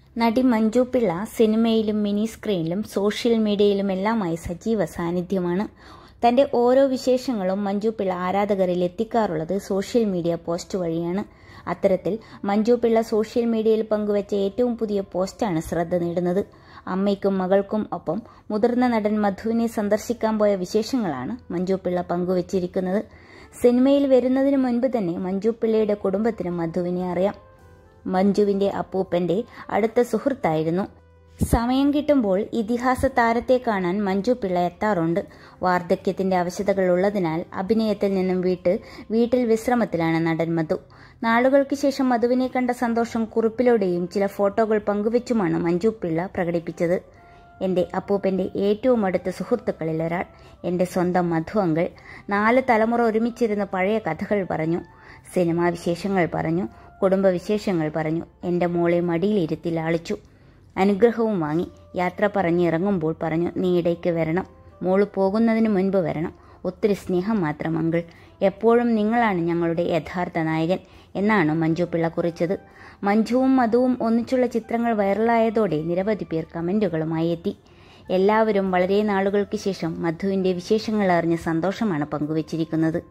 നടി മഞ്ജു പിള്ള സിനിമയിലും mini സ്ക്രീനിലും social മീഡിയയിലുമെല്ലാമായി സജീവ സാന്നിധ്യമാണ് തന്റെ ഓരോ വിശേഷങ്ങളും മഞ്ജു പിള്ള ആരാധകരിൽ എത്തിക്കാറുള്ളത് സോഷ്യൽ മീഡിയ പോസ്റ്റ് വഴിയാണ് അത്തരത്തിൽ മഞ്ജു പിള്ള സോഷ്യൽ മീഡിയയിൽ പങ്കുവച്ച ഏറ്റവും പുതിയ പോസ്റ്റാണ് ശ്രദ്ധ നേടുന്നത് അമ്മയ്ക്കും മകൾക്കും ഒപ്പം മുതിർന്ന നടൻ മധുവിനെ സന്ദർശിക്കാൻ പോയ വിശേഷങ്ങളാണ് മഞ്ജു പിള്ള പങ്കുവച്ചിരിക്കുന്നത് സിനിമയിൽ വരുന്നതിന് മുൻപ് തന്നെ മഞ്ജു പിള്ളയുടെ കുടുംബത്തിന് മധുവിനെ അറിയാം മഞ്ജുവിന്റെ അപ്പൂപ്പന്റെ അടുത്ത സുഹൃത്തായിരുന്നു സമയം കിട്ടുമ്പോൾ ഇതിഹാസ താരത്തെ കാണാൻ മഞ്ജു പിള്ള എത്താറുണ്ട് വാർദ്ധക്യത്തിന്റെ അവശതകൾ ഉള്ളതിനാൽ അഭിനയത്തിൽ നിന്നും വീട്ട് വീട്ടിൽ വിശ്രമത്തിലാണ് നടൻ മധു നാളുകൾക്ക് ശേഷം മധുവിനെ കണ്ട സന്തോഷം കുറിപ്പിലൂടെയും ചില ഫോട്ടോകൾ പങ്കുവച്ചുമാണ് മഞ്ജു പിള്ള പ്രകടിപ്പിച്ചത് എന്റെ അപ്പൂപ്പന്റെ ഏറ്റവും അടുത്ത സുഹൃത്തുക്കളിൽ ഒരാൾ എന്റെ സ്വന്തം മധു അങ്കിൾ നാല് തലമുറ ഒരുമിച്ചിരുന്ന് പഴയ കഥകൾ പറഞ്ഞു സിനിമാ വിശേഷങ്ങൾ പറഞ്ഞു കുടുംബവിശേഷങ്ങൾ പറഞ്ഞു എന്റെ മോളെ മടിയിലിരുത്തി ലാളിച്ചു അനുഗ്രഹവും വാങ്ങി യാത്ര പറഞ്ഞിറങ്ങുമ്പോൾ പറഞ്ഞു നീ ഇടയ്ക്ക് വരണം മോള് പോകുന്നതിന് മുൻപ് വരണം ഒത്തിരി സ്നേഹം മാത്രം അങ്കിൾ എപ്പോഴും നിങ്ങളാണ് ഞങ്ങളുടെ യഥാർത്ഥ നായകൻ എന്നാണ് മഞ്ജു പിള്ള കുറിച്ചത് മഞ്ജുവും മധുവും ഒന്നിച്ചുള്ള ചിത്രങ്ങൾ വൈറലായതോടെ നിരവധി പേർ കമന്റുകളുമായി എത്തി എല്ലാവരും വളരെ നാളുകൾക്ക് ശേഷം മധുവിന്റെ വിശേഷങ്ങൾ അറിഞ്ഞ സന്തോഷമാണ് പങ്കുവച്ചിരിക്കുന്നത്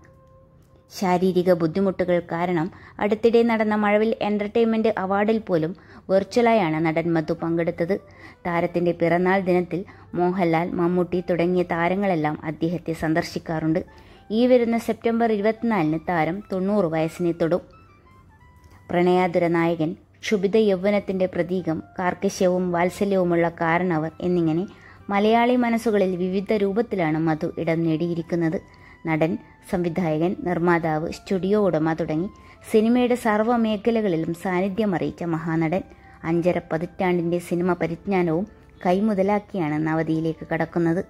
ശാരീരിക ബുദ്ധിമുട്ടുകൾ കാരണം അടുത്തിടെ നടന്ന മഴവിൽ എന്റർടൈൻമെന്റ് അവാർഡിൽ പോലും വെർച്വലായാണ് നടൻ മധു പങ്കെടുത്തത് താരത്തിന്റെ പിറന്നാൾ ദിനത്തിൽ മോഹൻലാൽ മമ്മൂട്ടി തുടങ്ങിയ താരങ്ങളെല്ലാം അദ്ദേഹത്തെ സന്ദർശിക്കാറുണ്ട് ഈ വരുന്ന സെപ്റ്റംബർ ഇരുപത്തിനാലിന് താരം തൊണ്ണൂറ് വയസ്സിനെ തൊടും പ്രണയാതുര നായകൻ ക്ഷുഭിത യൗവനത്തിന്റെ പ്രതീകം കാർക്കശ്യവും വാത്സല്യവുമുള്ള കാരണവർ എന്നിങ്ങനെ മലയാളി മനസ്സുകളിൽ വിവിധ രൂപത്തിലാണ് മധു ഇടം നേടിയിരിക്കുന്നത് നടൻ സംവിധായകൻ നിർമ്മാതാവ് സ്റ്റുഡിയോ ഉടമ തുടങ്ങി സിനിമയുടെ സർവ്വ മേഖലകളിലും സാന്നിധ്യം അറിയിച്ച മഹാനടൻ അഞ്ചര പതിറ്റാണ്ടിന്റെ സിനിമ പരിജ്ഞാനവും കൈമുതലാക്കിയാണ് നവതിയിലേക്ക് കടക്കുന്നത്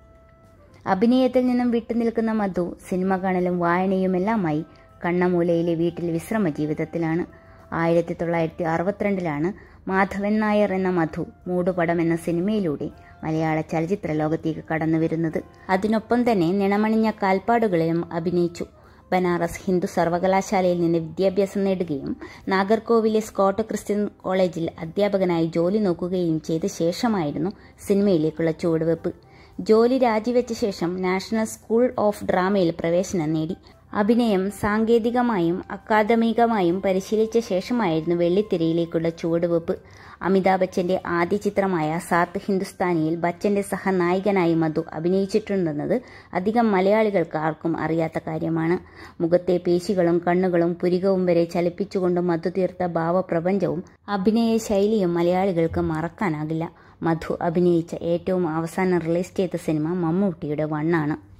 അഭിനയത്തിൽ നിന്നും വിട്ടുനിൽക്കുന്ന മധു സിനിമ കാണലും വായനയുമെല്ലാമായി കണ്ണമൂലയിലെ വീട്ടിൽ വിശ്രമ ജീവിതത്തിലാണ് ആയിരത്തി തൊള്ളായിരത്തി അറുപത്തിരണ്ടിലാണ് മാധവൻ നായർ എന്ന മധു മൂടുപടം എന്ന സിനിമയിലൂടെ മലയാള ചലച്ചിത്ര ലോകത്തേക്ക് കടന്നു വരുന്നത് അതിനൊപ്പം തന്നെ നിണമണിഞ്ഞ കാൽപ്പാടുകളിലും അഭിനയിച്ചു ബനാറസ് ഹിന്ദു സർവകലാശാലയിൽ നിന്ന് വിദ്യാഭ്യാസം നേടുകയും നാഗർകോവിലെ സ്കോട്ട് ക്രിസ്ത്യൻ കോളേജിൽ അധ്യാപകനായി ജോലി നോക്കുകയും ചെയ്ത ശേഷമായിരുന്നു സിനിമയിലേക്കുള്ള ചുവടുവെപ്പ് ജോലി രാജിവെച്ച ശേഷം നാഷണൽ സ്കൂൾ ഓഫ് ഡ്രാമയിൽ പ്രവേശനം നേടി അഭിനയം സാങ്കേതികമായും അക്കാദമികമായും പരിശീലിച്ച ശേഷമായിരുന്നു വെള്ളിത്തിരയിലേക്കുള്ള ചുവടുവെപ്പ് അമിതാഭ് ബച്ചന്റെ ആദ്യ ചിത്രമായ സാത്ത് ഹിന്ദുസ്ഥാനിയിൽ ബച്ചന്റെ സഹനായികനായി മധു അഭിനയിച്ചിട്ടുണ്ടെന്നത് അധികം മലയാളികൾക്ക് ആർക്കും അറിയാത്ത കാര്യമാണ് മുഖത്തെ പേശികളും കണ്ണുകളും പുരികവും വരെ ചലിപ്പിച്ചുകൊണ്ട് മധു തീർത്ത ഭാവപ്രപഞ്ചവും അഭിനയ ശൈലിയും മലയാളികൾക്ക് മറക്കാനാകില്ല മധു അഭിനയിച്ച ഏറ്റവും അവസാനം റിലീസ് ചെയ്ത സിനിമ മമ്മൂട്ടിയുടെ വണ്ണാണ്